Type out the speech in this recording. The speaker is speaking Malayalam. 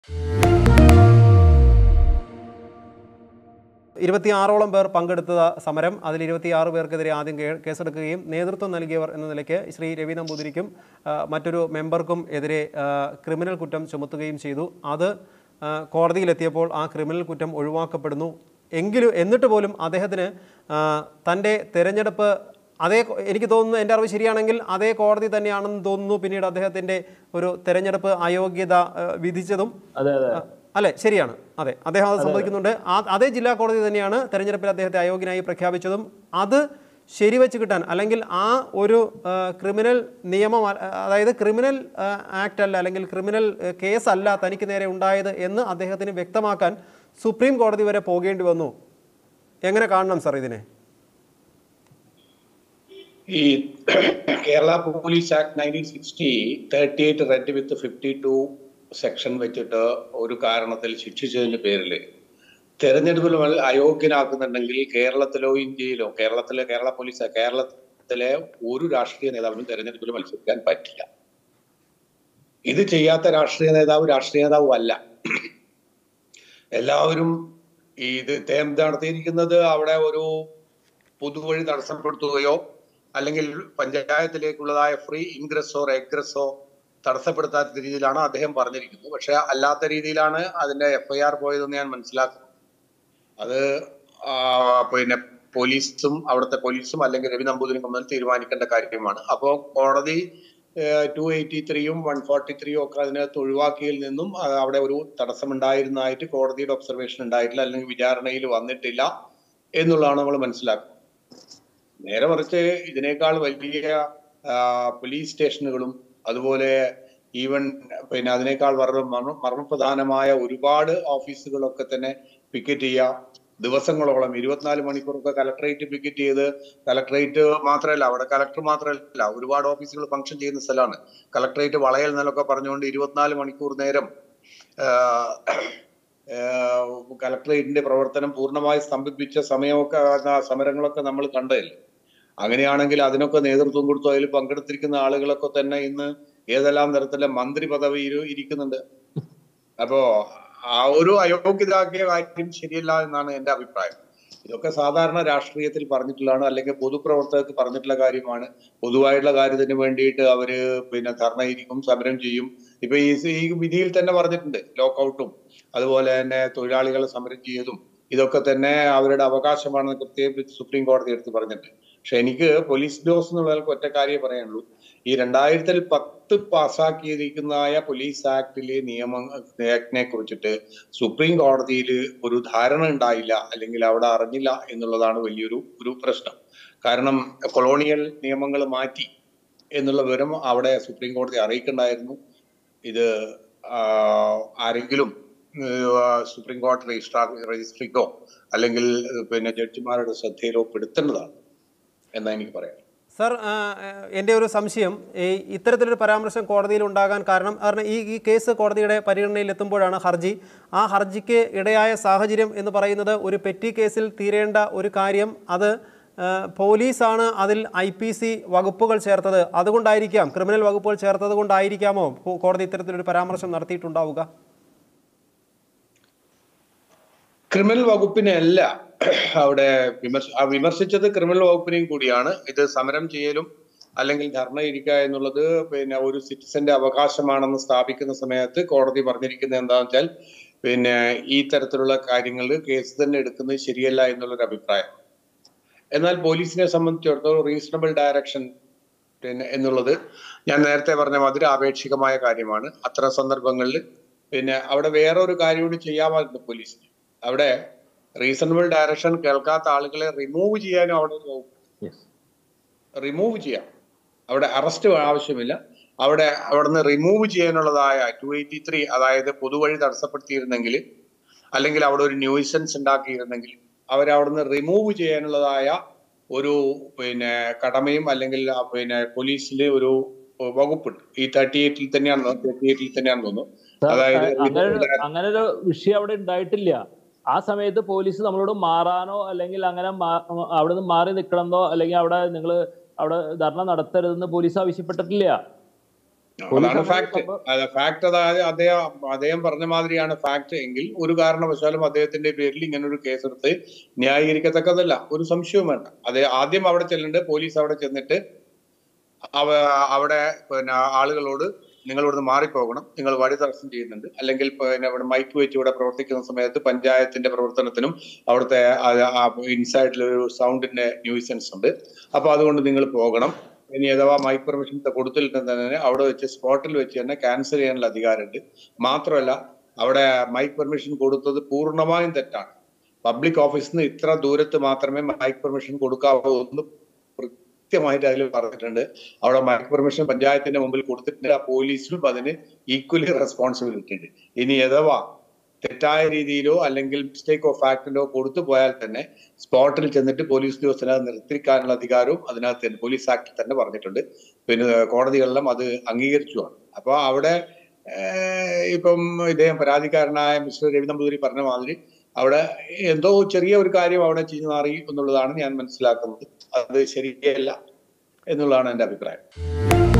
ഇരുപത്തിയാറോളം പേർ പങ്കെടുത്ത സമരം അതിൽ ഇരുപത്തിയാറ് പേർക്കെതിരെ ആദ്യം കേ- കേസെടുക്കുകയും നേതൃത്വം നൽകിയവർ എന്ന നിലയ്ക്ക് ശ്രീ രവി നമ്പൂതിരിക്കും ആ, മറ്റൊരു മെമ്പർക്കും എതിരെ ആ, ക്രിമിനൽ കുറ്റം ചുമത്തുകയും ചെയ്തു അത് ആ, കോടതിയിലെത്തിയപ്പോൾ ആ ക്രിമിനൽ കുറ്റം ഒഴിവാക്കപ്പെടുന്നു എങ്കിലും എന്നിട്ട് പോലും അദ്ദേഹത്തിന് ആ, തൻ്റെ തെരഞ്ഞെടുപ്പ് അതേ കോ- എനിക്ക് തോന്നുന്നു എൻ്റെ അറിവ് ശരിയാണെങ്കിൽ അതേ കോടതി തന്നെയാണെന്ന് തോന്നുന്നു പിന്നീട് അദ്ദേഹത്തിൻ്റെ ഒരു തെരഞ്ഞെടുപ്പ് അയോഗ്യത ആ, വിധിച്ചതും അതെ അതെ ആ, അല്ലെ ശരിയാണ് അതെ അദ്ദേഹം അത് സമ്മതിക്കുന്നുണ്ട് ആ അതേ ജില്ലാ കോടതി തന്നെയാണ് തെരഞ്ഞെടുപ്പിൽ അദ്ദേഹത്തെ അയോഗ്യനായി പ്രഖ്യാപിച്ചതും അത് ശരിവെച്ച് കിട്ടാൻ അല്ലെങ്കിൽ ആ ഒരു ആ, ക്രിമിനൽ നിയമം അ- അതായത് ക്രിമിനൽ ആ, ആക്ട് അല്ല അല്ലെങ്കിൽ ക്രിമിനൽ ആ, കേസല്ല തനിക്ക് നേരെ ഉണ്ടായത് എന്ന് അദ്ദേഹത്തിന് വ്യക്തമാക്കാൻ സുപ്രീം കോടതി വരെ പോകേണ്ടി വന്നു എങ്ങനെ കാണണം സർ ഇതിനെ ഈ Kerala police act nineteen sixty thirty eight read with fifty two section വെച്ചിട്ട് ഒരു കാരണത്തിൽ ശിക്ഷിച്ചതിന്റെ പേരിൽ തെരഞ്ഞെടുപ്പിൽ വല്ല അയോഗ്യനാക്കുന്നുണ്ടെങ്കിൽ കേരളത്തിലോ ഇന്ത്യയിലോ കേരളത്തിലെ കേരള പോലീസ് കേരളത്തിലെ ഒരു രാഷ്ട്രീയ നേതാവിനും തെരഞ്ഞെടുപ്പിൽ മത്സരിക്കാൻ പറ്റില്ല ഇത് ചെയ്യാത്ത രാഷ്ട്രീയ നേതാവ് രാഷ്ട്രീയ നേതാവും അല്ല എല്ലാവരും ഈ ഇത് തേം നടത്തിയിരിക്കുന്നത് അവിടെ ഒരു പൊതുവഴി തടസ്സപ്പെടുത്തുകയോ അല്ലെങ്കിൽ പഞ്ചായത്തിലേക്കുള്ളതായ ഫ്രീ ഇൻഗ്രസോ എഗ്രസോ തടസ്സപ്പെടുത്താത്ത രീതിയിലാണ് അദ്ദേഹം പറഞ്ഞിരിക്കുന്നത് പക്ഷെ അല്ലാത്ത രീതിയിലാണ് അതിന്റെ എഫ്ഐആർ പോയതെന്ന് ഞാൻ മനസ്സിലാക്കുന്നു അത് ആ, പിന്നെ പോലീസും അവിടുത്തെ പോലീസും അല്ലെങ്കിൽ രവി നമ്പൂതിരിയും തമ്മിൽ തീരുമാനിക്കേണ്ട കാര്യമാണ് അപ്പോൾ കോടതി ടു എയ്റ്റി ത്രീയും വൺ ഫോർട്ടി ത്രീയും ഒക്കെ അതിനകത്ത് ഒഴിവാക്കിയതിൽ നിന്നും ആ, അവിടെ ഒരു തടസ്സമുണ്ടായിരുന്നതായിട്ട് കോടതിയുടെ ഒബ്സർവേഷൻ ഉണ്ടായിട്ടില്ല അല്ലെങ്കിൽ വിചാരണയിൽ വന്നിട്ടില്ല എന്നുള്ളതാണ് നമ്മൾ മനസ്സിലാക്കുന്നത് നേരെ മറിച്ച് ഇതിനേക്കാൾ വലിയ ആ, പോലീസ് സ്റ്റേഷനുകളും അതുപോലെ ഈവൻ പിന്നെ അതിനേക്കാൾ വളരെ മർമ്മ മർമ്മപ്രധാനമായ ഒരുപാട് ഓഫീസുകളൊക്കെ തന്നെ പിക്കറ്റ് ചെയ്യാം ദിവസങ്ങളോളം ഇരുപത്തിനാല് മണിക്കൂറൊക്കെ കലക്ടറേറ്റ് പിക്കറ്റ് ചെയ്ത് കലക്ടറേറ്റ് മാത്രമല്ല അവിടെ കലക്ടർ മാത്രമല്ല ഒരുപാട് ഓഫീസുകൾ ഫംഗ്ഷൻ ചെയ്യുന്ന സ്ഥലമാണ് കലക്ടറേറ്റ് വളയൽ എന്നൊക്കെ പറഞ്ഞുകൊണ്ട് ഇരുപത്തിനാല് മണിക്കൂർ നേരം ആഹ്, ആഹ്, കലക്ടറേറ്റിന്റെ പ്രവർത്തനം പൂർണ്ണമായി സ്തംഭിപ്പിച്ച സമയമൊക്കെ ആ സമരങ്ങളൊക്കെ നമ്മൾ കണ്ടതല്ലേ അങ്ങനെയാണെങ്കിൽ അതിനൊക്കെ നേതൃത്വം കൊടുത്തു അതിൽ പങ്കെടുത്തിരിക്കുന്ന ആളുകളൊക്കെ തന്നെ ഇന്ന് ഏതെല്ലാം തരത്തിലെ മന്ത്രി പദവിയിൽ ഇരിക്കുന്നുണ്ട് അപ്പോ ആ ഒരു അയോഗ്യതാക്കിയ കാര്യം ശരിയല്ല എന്നാണ് എന്റെ അഭിപ്രായം ഇതൊക്കെ സാധാരണ രാഷ്ട്രീയത്തിൽ പറഞ്ഞിട്ടുള്ളതാണ് അല്ലെങ്കിൽ പൊതുപ്രവർത്തകർക്ക് പറഞ്ഞിട്ടുള്ള കാര്യമാണ് പൊതുവായിട്ടുള്ള കാര്യത്തിന് വേണ്ടിയിട്ട് അവര് പിന്നെ ധർണയിരിക്കും സമരം ചെയ്യും ഇപ്പൊ ഈ ഈ വിധിയിൽ തന്നെ പറഞ്ഞിട്ടുണ്ട് ലോക്കൗട്ടും അതുപോലെ തന്നെ തൊഴിലാളികൾ സമരം ചെയ്തതും ഇതൊക്കെ തന്നെ അവരുടെ അവകാശമാണെന്ന് കൃത്യം സുപ്രീം കോടതി എടുത്ത് പറഞ്ഞിട്ടുണ്ട് പക്ഷെ എനിക്ക് പോലീസ് ഉദ്യോഗസ്ഥ എന്നുള്ളവർക്ക് ഒറ്റ കാര്യമേ പറയാനുള്ളൂ ഈ രണ്ടായിരത്തിൽ പത്ത് പാസ്സാക്കിയിരിക്കുന്നതായ പോലീസ് ആക്ടിലെ നിയമ ആക്ടിനെ കുറിച്ചിട്ട് സുപ്രീം കോടതിയിൽ ഒരു ധാരണ ഉണ്ടായില്ല അല്ലെങ്കിൽ അവിടെ അറിഞ്ഞില്ല എന്നുള്ളതാണ് വലിയൊരു ഒരു പ്രശ്നം കാരണം കൊളോണിയൽ നിയമങ്ങൾ മാറ്റി എന്നുള്ള വിവരം അവിടെ സുപ്രീം കോടതി അറിയിക്കണ്ടായിരുന്നു ഇത് ആ, ആരെങ്കിലും ആ, സുപ്രീം കോടതി രജിസ്ട്രാർ രജിസ്ട്രിക്കോ അല്ലെങ്കിൽ പിന്നെ ജഡ്ജിമാരുടെ ശ്രദ്ധയിലോ പെടുത്തേണ്ടതാണ് എന്നാ എനിക്ക് പറയാം സർ ആ, എൻ്റെ ഒരു സംശയം ഈ ഇത്തരത്തിലൊരു പരാമർശം കോടതിയിൽ ഉണ്ടാകാൻ കാരണം കാരണം ഈ ഈ കേസ് കോടതിയുടെ പരിഗണനയിൽ എത്തുമ്പോഴാണ് ഹർജി ആ ഹർജിക്ക് ഇടയായ സാഹചര്യം എന്ന് പറയുന്നത് ഒരു പെറ്റി കേസിൽ തീരേണ്ട ഒരു കാര്യം അത് ആ, പോലീസാണ് അതിൽ ഐ പി സി വകുപ്പുകൾ ചേർത്തത് അതുകൊണ്ടായിരിക്കാം ക്രിമിനൽ വകുപ്പുകൾ ചേർത്തത് കൊണ്ടായിരിക്കാമോ കോ- കോടതി ഇത്തരത്തിലൊരു പരാമർശം നടത്തിയിട്ടുണ്ടാവുക ക്രിമിനൽ വകുപ്പിനെ അല്ല അവിടെ വിമർശ ആ വിമർശിച്ചത് ക്രിമിനൽ വകുപ്പിനെയും കൂടിയാണ് ഇത് സമരം ചെയ്യലും അല്ലെങ്കിൽ ധർണ ഇരിക്കുക എന്നുള്ളത് പിന്നെ ഒരു സിറ്റിസന്റെ അവകാശമാണെന്ന് സ്ഥാപിക്കുന്ന സമയത്ത് കോടതി പറഞ്ഞിരിക്കുന്നത് എന്താണെന്ന് വെച്ചാൽ പിന്നെ ഈ തരത്തിലുള്ള കാര്യങ്ങളിൽ കേസ് തന്നെ എടുക്കുന്നത് ശരിയല്ല എന്നുള്ളൊരു അഭിപ്രായം എന്നാൽ പോലീസിനെ സംബന്ധിച്ചിടത്തോളം റീസണബിൾ ഡയറക്ഷൻ പിന്നെ എന്നുള്ളത് ഞാൻ നേരത്തെ പറഞ്ഞ മാതിരി ആപേക്ഷികമായ കാര്യമാണ് അത്തരം സന്ദർഭങ്ങളിൽ പിന്നെ അവിടെ വേറൊരു കാര്യം കൂടി ചെയ്യാമായിരുന്നു പോലീസിന് അവിടെ റീസണബിൾ ഡയറക്ഷൻ കേൾക്കാത്ത ആളുകളെ റിമൂവ് ചെയ്യാനും അവിടെ ഒരു Yes. റിമൂവ് ചെയ്യാം അവിടെ അറസ്റ്റ് ആവശ്യമില്ല അവിടെ അവിടുന്ന് റിമൂവ് ചെയ്യാനുള്ളതായ ടു എയ്റ്റി ത്രീ അതായത് പൊതുവഴി തടസ്സപ്പെടുത്തിയിരുന്നെങ്കിൽ അല്ലെങ്കിൽ അവിടെ ഒരു ന്യൂസൻസ് ഉണ്ടാക്കിയിരുന്നെങ്കിൽ അവരെ അവിടുന്ന് റിമൂവ് ചെയ്യാനുള്ളതായ ഒരു പിന്നെ കടമയും അല്ലെങ്കിൽ ആ പിന്നെ പോലീസിന്റെ ഒരു വകുപ്പുണ്ട് ഈ തേർട്ടി എയ്റ്റിൽ തന്നെയാണ് തേർട്ടി എയ്റ്റിൽ തന്നെയാണെന്ന് തോന്നുന്നു സാർ, അതായത് അങ്ങനെ ഒരു- അങ്ങനെ ഒരു വിഷയം അവിടെ ഉണ്ടായിട്ടില്ല ആ സമയത്ത് പോലീസ് നമ്മളോട് മാറാനോ അല്ലെങ്കിൽ അങ്ങനെ മാ- അവിടെ നിന്ന് മാറി നിൽക്കണമെന്നോ അല്ലെങ്കിൽ അവിടെ നിങ്ങൾ അവിടെ ധർണ നടത്തരുതെന്ന് പോലീസ് ആവശ്യപ്പെട്ടിട്ടില്ല പോലീസ് അതാണ് അങ്ങനെ ഫാക്ട് സംഭവം- ഫാക്ട് അതായത് അദ്ദേഹം അദ്ദേഹം പറഞ്ഞ മാതിരിയാണ് ഫാക്ട് എങ്കിൽ ഒരു കാരണവശാലും അദ്ദേഹത്തിന്റെ പേരിൽ ഇങ്ങനെ ഒരു കേസെടുത്ത് ന്യായീകരിക്കത്തക്കതല്ല ഒരു സംശയവും വേണ്ട അതേ ആദ്യം അവിടെ ചെല്ലേണ്ടത് പോലീസ് അവിടെ ചെന്നിട്ട് അവ അവിടെ പിന്നെ ആളുകളോട് നിങ്ങൾ ഇവിടുന്ന് മാറിപ്പോകണം നിങ്ങൾ വഴി തടസ്സം ചെയ്യുന്നുണ്ട് അല്ലെങ്കിൽ പിന്നെ ഇവിടെ മൈക്ക് വെച്ച് ഇവിടെ പ്രവർത്തിക്കുന്ന സമയത്ത് പഞ്ചായത്തിന്റെ പ്രവർത്തനത്തിനും അവിടുത്തെ ഇൻസൈഡിൽ ഒരു സൗണ്ടിന്റെ ന്യൂസൻസ് ഉണ്ട് അപ്പൊ അതുകൊണ്ട് നിങ്ങൾ പോകണം ഇനി അഥവാ മൈക്ക് പെർമിഷൻ കൊടുത്തില്ലെങ്കിൽ തന്നെ അവിടെ വെച്ച് സ്പോട്ടിൽ വെച്ച് തന്നെ ക്യാൻസൽ ചെയ്യാനുള്ള അധികാരമുണ്ട് മാത്രമല്ല അവിടെ മൈക്ക് പെർമിഷൻ കൊടുത്തത് പൂർണ്ണമായും തെറ്റാണ് പബ്ലിക് ഓഫീസിൽ നിന്ന് ഇത്ര ദൂരത്ത് മാത്രമേ മൈക്ക് പെർമിഷൻ കൊടുക്കാവൂ എന്ന് കൃത്യമായിട്ട് അതിൽ പറഞ്ഞിട്ടുണ്ട് അവിടെ മൈക്ക് പെർമിഷൻ പഞ്ചായത്തിന്റെ മുമ്പിൽ കൊടുത്തിട്ടുണ്ട് ആ പോലീസിനും അതിന് ഈക്വലി റെസ്പോൺസിബിലിറ്റി ഉണ്ട് ഇനി അഥവാ തെറ്റായ രീതിയിലോ അല്ലെങ്കിൽ മിസ്റ്റേക്ക് ഓഫ് ഫാക്ടിലോ കൊടുത്തു പോയാൽ തന്നെ സ്പോട്ടിൽ ചെന്നിട്ട് പോലീസ് ഉദ്യോഗസ്ഥനെ അത് നിർത്തിക്കാനുള്ള അധികാരവും അതിനകത്ത് തന്നെ പോലീസ് ആക്ടിൽ തന്നെ പറഞ്ഞിട്ടുണ്ട് പിന്നെ കോടതികളിലും അത് അംഗീകരിച്ചുമാണ് അപ്പൊ അവിടെ ഏഹ്, ഇപ്പം ഇദ്ദേഹം പരാതിക്കാരനായ മിസ്റ്റർ രവി നമ്പൂതിരി പറഞ്ഞ മാതിരി അവിടെ എന്തോ ചെറിയ ഒരു കാര്യം അവിടെ ചെയ്തു മാറി എന്നുള്ളതാണ് ഞാൻ മനസ്സിലാക്കുന്നത് അത് ശരിയല്ല എന്നുള്ളതാണ് എന്റെ അഭിപ്രായം